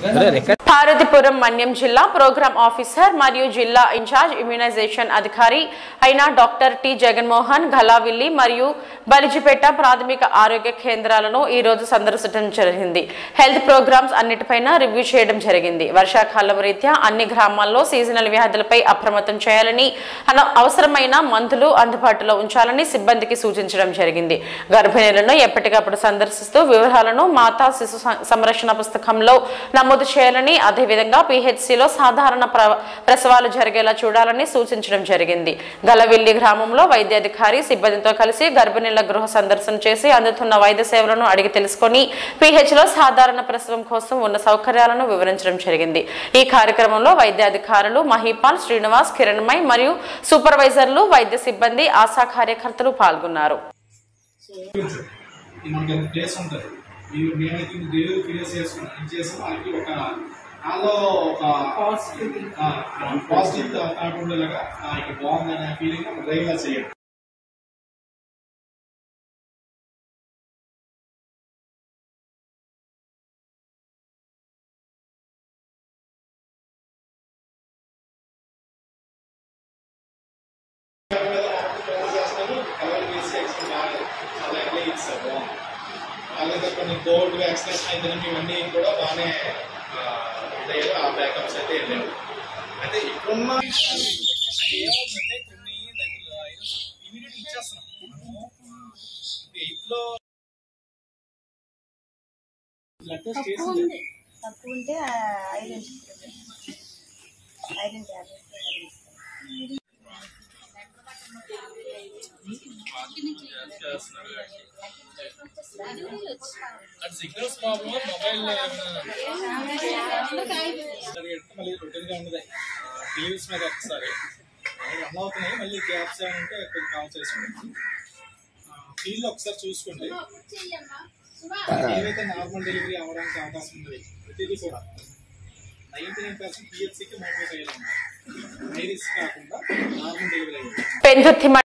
పార్వతీపురం మన్యం జిల్లా programme officer మరియు జిల్లా ఇన్ఛార్జ్ ఇమ్యునైజేషన్ అధికారి అయిన డాక్టర్ టి జగన్మోహన్ గలావిల్లి మరియు బలిజిపేట ప్రాథమిక ఆరోగ్య కేంద్రాలను ఈ రోజు సందర్శించడం జరిగింది హెల్త్ ప్రోగ్రామ్స్ అన్నిటిపైన రివ్యూ చేయడం జరిగింది వర్షాకాలం రీత్యా అన్ని గ్రామాల్లో సీజనల్ వ్యాధులపై అప్రమత్తం చేయాలని అన- అవసరమైన మందులు అందుబాటులో ఉంచాలని సిబ్బందికి సూచించడం జరిగింది గర్భిణీలను ఎప్పటికప్పుడు సందర్శిస్తూ వివరాలను మాతా శిశు సం- సంరక్షణ పుస్తకంలో నమోదు చేయాలని అదేవిధంగా పిహెచ్సిలో సాధారణ ప్ర- ప్రసవాలు జరిగేలా చూడాలని సూచించడం జరిగింది గలవిల్లి గ్రామంలో వైద్యాధికారి సిబ్బందితో కలిసి గర్భిణీల గృహ సందర్శన చేసి అందుతున్న వైద్య సేవలను అడిగి తెలుసుకొని PH లో సాధారణ ప్రసవం కోసం ఉన్న సౌకర్యాలను వివరించడం జరిగింది ఈ కార్యక్రమంలో వైద్యాధికారులు మహిపాల్ శ్రీనివాస్ కిరణ్మయ్ మరియు సూపర్వైజర్లు వైద్య సిబ్బంది ఆశా కార్యకర్తలు పాల్గొన్నారు మనకి ఎంత ప్లేస్ ఉంటుంది మీరు మేమైతే దేవుడు ఫేస్ చేసుకున్నాం ఏం చేసి వాళ్ళకి ఒక నాలో ఒక పాజిటివ్ థాట్ ఉండేలాగా ఆ, ఇక్కడ బాగుంది అనే ఫీలింగ్ డ్రైవ్ గా చేయండి అలాగే కొన్ని కోవిడ్ వ్యాక్సినేషన్ అయితే ఇవన్నీ కూడా బాగానే ఆ, ఇదయ్యాయి. ఆ బ్యాకప్స్ అయితే వెళ్ళారు అయితే ఇప్పుడున్న ఏమవుతుందంటే కొన్ని ఇమీడియట్ ఇచ్చేస్తున్నాం ఎయిత్ లో బ్లడ్ టెస్ట్ తక్కువ చేసింది ఉంది తక్కువ ఉంటే ఆ, ఐరన్ ఐరన్ టాబ్లెట్ అది సిగ్నల్స్ ప్రాబ్లమ్ మొబైల్ మళ్ళీ రొటీన్ గా ఉండదు టీవీస్ మీద ఒకసారి రన్ అవుతున్నాయి మళ్ళీ గ్యాప్స్ ఏమైనా ఉంటే కొంచెం కాల్ చేసుకోండి ఫీల్డ్ ఒకసారి చూసుకోండి ఏవైతే నార్మల్ డెలివరీ అవ్వడానికి అవకాశం ఉంది ప్రతిదీ కూడా నైన్టీ నైన్ పర్సెంట్ పిహెచ్సికి మోటివేట్ అయ్యాలి హై రిస్క్ కాకుండా నార్మల్ డెలివరీ అయ్యింది పెందుర్తి